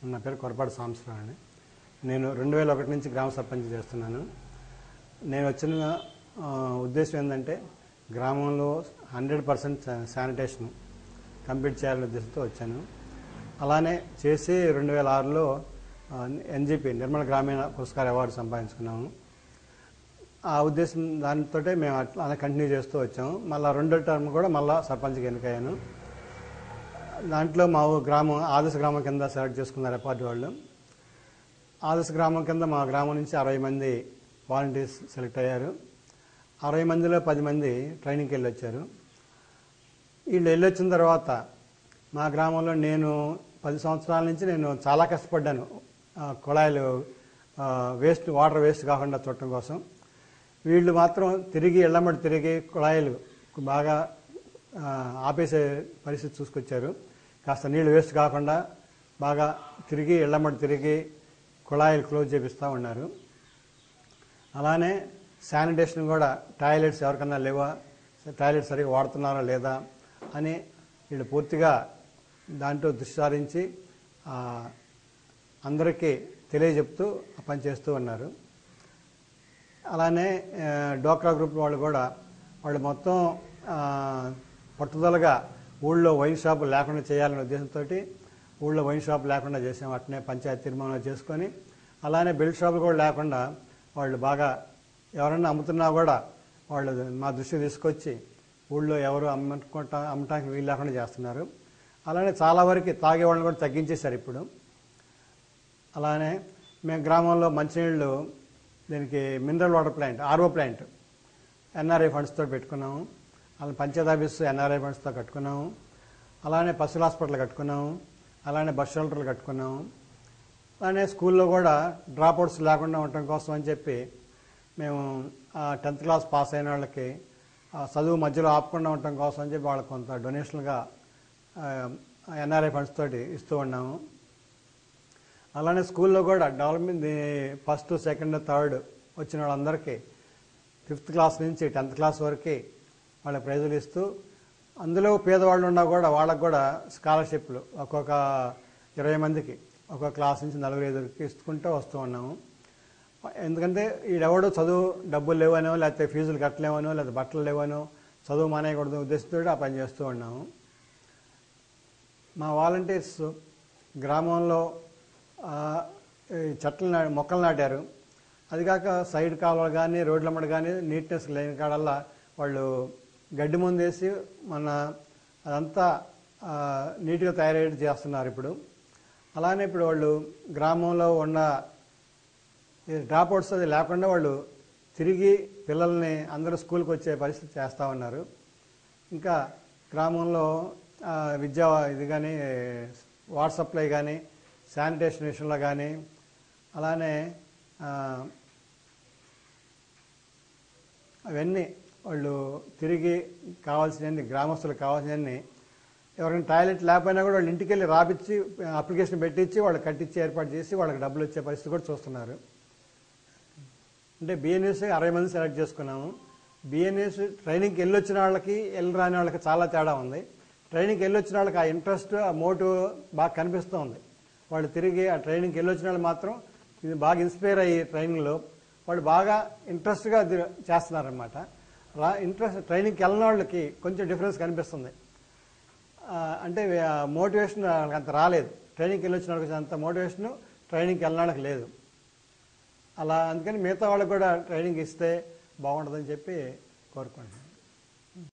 నా పేరు కొరపాటి సాంబశివరావు అండి నేను రెండు వేల ఒకటి నుంచి గ్రామ సర్పంచ్ చేస్తున్నాను నేను వచ్చిన ఆ, ఉద్దేశం ఏంటంటే గ్రామంలో హండ్రెడ్ పర్సెంట్ శానిటేషన్ కంప్లీట్ చేయాలనే ఉద్దేశంతో వచ్చాను అలానే చేసి రెండు వేల ఆరులో ఎన్జిపి నిర్మల గ్రామీణ పురస్కార అవార్డు సంపాదించుకున్నాము ఆ ఉద్దేశం దానితో మేము అట్లా అలా కంటిన్యూ చేస్తూ వచ్చాము మళ్ళీ రెండో టర్మ్ కూడా మళ్ళీ సర్పంచ్కి ఎన్నికయ్యాను దాంట్లో మా ఊ- గ్రామం ఆదర్శ గ్రామం కింద సెలెక్ట్ చేసుకున్నారు అపార్టీ వాళ్ళు ఆదర్శ గ్రామం కింద మా గ్రామం నుంచి అరవై మంది వాలంటీర్స్ సెలెక్ట్ అయ్యారు అరవై మందిలో పది మంది ట్రైనింగ్కి వెళ్ళి వచ్చారు వీళ్ళు వెళ్ళి వచ్చిన తర్వాత మా గ్రామంలో నేను పది సంవత్సరాల నుంచి నేను చాలా కష్టపడ్డాను ఆ, కుళాయిలు ఆ, వేస్ట్ వాటర్ వేస్ట్ కాకుండా చూడటం కోసం వీళ్ళు మాత్రం తిరిగి ఇళ్ళమ్మడి తిరిగి కుళాయిలు బాగా ఆ, ఆపేసే పరిస్థితి చూసుకొచ్చారు కాస్త నీళ్ళు వేస్ట్ కాకుండా బాగా తిరిగి ఇళ్ళమ్మడి తిరిగి కుళాయిలు క్లోజ్ చేపిస్తూ ఉన్నారు అలానే శానిటేషన్ కూడా టాయిలెట్స్ ఎవరికన్నా లేవా టాయిలెట్స్ సరిగా వాడుతున్నారా లేదా అని వీళ్ళు పూర్తిగా దాంట్లో దృష్టి సారించి ఆ, అందరికీ తెలియజెప్తూ పనిచేస్తూ ఉన్నారు అలానే ఆ, డోక్రా గ్రూప్ వాళ్ళు కూడా వాళ్ళు మొత్తం ఆ, పట్టుదలగా ఊళ్ళో వైన్ షాప్ లేకుండా చేయాలనే ఉద్దేశంతో ఊళ్ళో వైన్ షాప్ లేకుండా చేసాం అట్నే పంచాయతీ తీర్మానం చేసుకొని అలానే బెల్ట్ షాపులు కూడా లేకుండా వాళ్ళు బాగా ఎవరన్నా అమ్ముతున్నా కూడా వాళ్ళు మా దృష్టికి తీసుకొచ్చి ఊళ్ళో ఎవరు అమ్ముకుంటా అమ్మటానికి వీలు లేకుండా చేస్తున్నారు అలానే చాలా వరకు తాగే వాళ్ళని కూడా తగ్గించేశారు ఇప్పుడు అలానే మేము గ్రామంలో మంచినీళ్ళు దీనికి mineral water plant RO plant NRI ఫండ్స్తో పెట్టుకున్నాము అలానే పంచాయత్ ఆఫీస్ ఎన్ఆర్ఐ ఫండ్స్తో కట్టుకున్నాము అలానే పశువుల హాస్పిటల్ కట్టుకున్నాము అలానే బస్ షెల్టర్లు కట్టుకున్నాము అలానే స్కూల్లో కూడా డ్రాప్ అవుట్స్ లేకుండా ఉండటం కోసం అని చెప్పి మేము టెన్త్ క్లాస్ పాస్ అయిన వాళ్ళకి ఆ, చదువు మధ్యలో ఆపకుండా ఉండటం కోసం అని చెప్పి వాళ్ళకి కొంత డొనేషన్గా ఎన్ఆర్ఐ ఫండ్స్ తోటి ఇస్తూ ఉన్నాము అలానే స్కూల్లో కూడా డెవలప్మెంట్ ఫస్ట్ సెకండ్ థర్డ్ వచ్చిన వాళ్ళందరికీ ఫిఫ్త్ క్లాస్ నుంచి టెన్త్ క్లాస్ వరకు వాళ్ళకి ప్రైజులు ఇస్తూ అందులో పేదవాళ్ళు ఉన్నా కూడా వాళ్ళకు కూడా స్కాలర్షిప్లు ఒక్కొక్క ఇరవై మందికి ఒక్కొక్క క్లాస్ నుంచి నలుగురు ఐదుగురికి ఇస్తుకుంటూ వస్తూ ఉన్నాము ఎందుకంటే ఈడెవడో చదువు డబ్బులు లేవనో లేకపోతే ఫీజులు కట్టలేవనో లేకపోతే బట్టలు లేవనో చదువు మానేయకూడదు ఉద్దేశంతో ఆ పని చేస్తూ ఉన్నాము మా వాలంటీర్స్ గ్రామంలో ఆ, ఈ చెట్లు నా మొక్కలు నాటారు అది కాక సైడ్ కాలువలు కానీ రోడ్ల మడ కానీ నీట్నెస్ లేని కాడల్లా వాళ్ళు గడ్డి ముందేసి మన అదంతా ఆ, నీట్గా తయారయ్యేది చేస్తున్నారు ఇప్పుడు అలానే ఇప్పుడు వాళ్ళు గ్రామంలో ఉన్న డ్రాప్ అవుట్స్ అది లేకుండా వాళ్ళు తిరిగి పిల్లల్ని అందరూ స్కూల్కి వచ్చే పరిస్థితి చేస్తూ ఉన్నారు ఇంకా గ్రామంలో ఆ, విద్యా ఇది కానీ వాటర్ సప్లై కానీ శానిటేషన్ విషయంలో కానీ అలానే ఆ, అవన్నీ వాళ్ళు తిరిగి కావాల్సినవన్నీ గ్రామస్తులకు కావాల్సినవన్నీ ఎవరైనా టాయిలెట్ లేకపోయినా కూడా వాళ్ళు ఇంటికి వెళ్ళి రాపిచ్చి అప్లికేషన్ పెట్టించి వాళ్ళు కట్టించి ఏర్పాటు చేసి వాళ్ళకి డబ్బులు వచ్చే పరిస్థితి కూడా చూస్తున్నారు అంటే బిఎన్ఎస్ అరవై మంది సెలెక్ట్ చేసుకున్నాము బిఎన్ఎస్ ట్రైనింగ్కి వెళ్ళి వచ్చిన వాళ్ళకి వెళ్ళి రాని వాళ్ళకి చాలా తేడా ఉంది ట్రైనింగ్కి వెళ్ళి వచ్చిన వాళ్ళకి ఆ ఇంట్రెస్ట్ ఆ మోటివ్ బాగా కనిపిస్తూ ఉంది వాళ్ళు తిరిగి ఆ ట్రైనింగ్కి వెళ్ళి వచ్చిన వాళ్ళు మాత్రం ఇది బాగా ఇన్స్పైర్ అయ్యి ట్రైనింగ్లో వాళ్ళు బాగా ఇంట్రెస్ట్గా చేస్తున్నారనమాట రా ఇంట్రెస్ట్ ట్రైనింగ్కి వెళ్ళిన వాళ్ళకి కొంచెం డిఫరెన్స్ కనిపిస్తుంది ఆ, అంటే మోటివేషన్ వాళ్ళకి అంత రాలేదు ట్రైనింగ్కి వెళ్ళి వచ్చిన వాళ్ళకి అంత మోటివేషన్ ట్రైనింగ్కి వెళ్ళిన వాళ్ళకి లేదు అలా అందుకని మిగతా వాళ్ళకి కూడా ట్రైనింగ్ ఇస్తే బాగుంటుందని చెప్పి కోరుకుంటున్నాను